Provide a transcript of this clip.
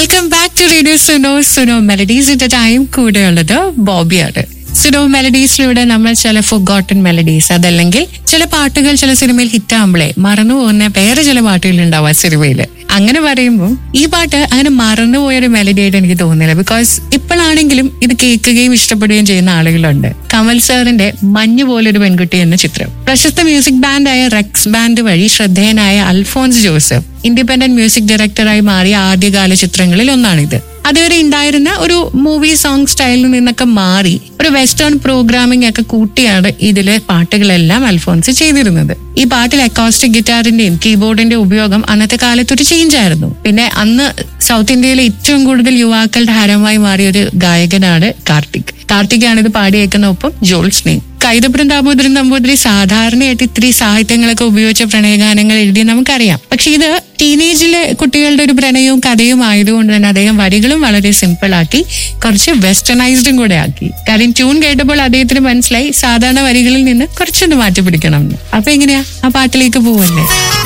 welcome back to radio Suno Suno മെലഡീസിന്റെ time കൂടെയുള്ളത് ബോബിയാണ് സുനോ മെലഡീസിലൂടെ നമ്മൾ ചില ഫുഗോട്ടൺ മെലഡീസ് അതല്ലെങ്കിൽ ചില പാട്ടുകൾ ചില സിനിമയിൽ ഹിറ്റാകുമ്പോഴേ മറന്നു പോകുന്ന വേറെ ചില പാട്ടുകൾ ഉണ്ടാവും ആ സിനിമയിൽ അങ്ങനെ പറയുമ്പോൾ ഈ പാട്ട് അങ്ങനെ മറന്നുപോയൊരു മെലഡി ആയിട്ട് എനിക്ക് തോന്നുന്നില്ല ബിക്കോസ് ഇപ്പോഴാണെങ്കിലും ഇത് കേൾക്കുകയും ഇഷ്ടപ്പെടുകയും ചെയ്യുന്ന ആളുകളുണ്ട് കമൽ സാറിന്റെ മഞ്ഞ് പോലൊരു പെൺകുട്ടി എന്ന ചിത്രം പ്രശസ്ത മ്യൂസിക് ബാൻഡായ റെക്സ് ബാൻഡ് വഴി ശ്രദ്ധേയനായ അൽഫോൻസ് ജോസഫ് ഇൻഡിപെൻഡന്റ് മ്യൂസിക് ഡയറക്ടറായി മാറിയ ആദ്യകാല ചിത്രങ്ങളിൽ ഒന്നാണിത് അതുവരെ ഉണ്ടായിരുന്ന ഒരു മൂവി സോങ് സ്റ്റൈലിൽ നിന്നൊക്കെ മാറി ഒരു വെസ്റ്റേൺ പ്രോഗ്രാമിംഗ് ഒക്കെ കൂട്ടിയാണ് ഇതിലെ പാട്ടുകളെല്ലാം അൽഫോൻസ് ചെയ്തിരുന്നത് ഈ പാട്ടിൽ അക്കോസ്റ്റിക് ഗിറ്റാറിന്റെയും കീബോർഡിന്റെ ഉപയോഗം അന്നത്തെ കാലത്ത് ഒരു ചേഞ്ച് ആയിരുന്നു പിന്നെ അന്ന് സൗത്ത് ഇന്ത്യയിലെ ഏറ്റവും കൂടുതൽ യുവാക്കളുടെ ഹരമായി മാറിയ ഒരു ഗായകനാണ് കാർത്തിക് കാർത്തികാണ് ഇത് പാടിയേക്കുന്ന ഒപ്പം ജോൾ സ്നേഹ് കൈതപുരം ദാമോദരൻ നമ്പൂതിരി സാധാരണയായിട്ട് ഇത്തിരി സാഹിത്യങ്ങളൊക്കെ ഉപയോഗിച്ച പ്രണയഗാനങ്ങൾ എഴുതി നമുക്കറിയാം പക്ഷെ ഇത് ടീനേജിലെ കുട്ടികളുടെ ഒരു പ്രണയവും കഥയും ആയതുകൊണ്ട് തന്നെ അദ്ദേഹം വരികളും വളരെ സിമ്പിൾ ആക്കി കുറച്ച് വെസ്റ്റേണൈസ്ഡും കൂടെ ആക്കി കാര്യം ട്യൂൺ കേട്ടപ്പോൾ അദ്ദേഹത്തിന് മനസ്സിലായി സാധാരണ വരികളിൽ നിന്ന് കുറച്ചൊന്ന് മാറ്റി പിടിക്കണം എന്ന് അപ്പൊ എങ്ങനെയാ ആ പാട്ടിലേക്ക് പോവല്ലേ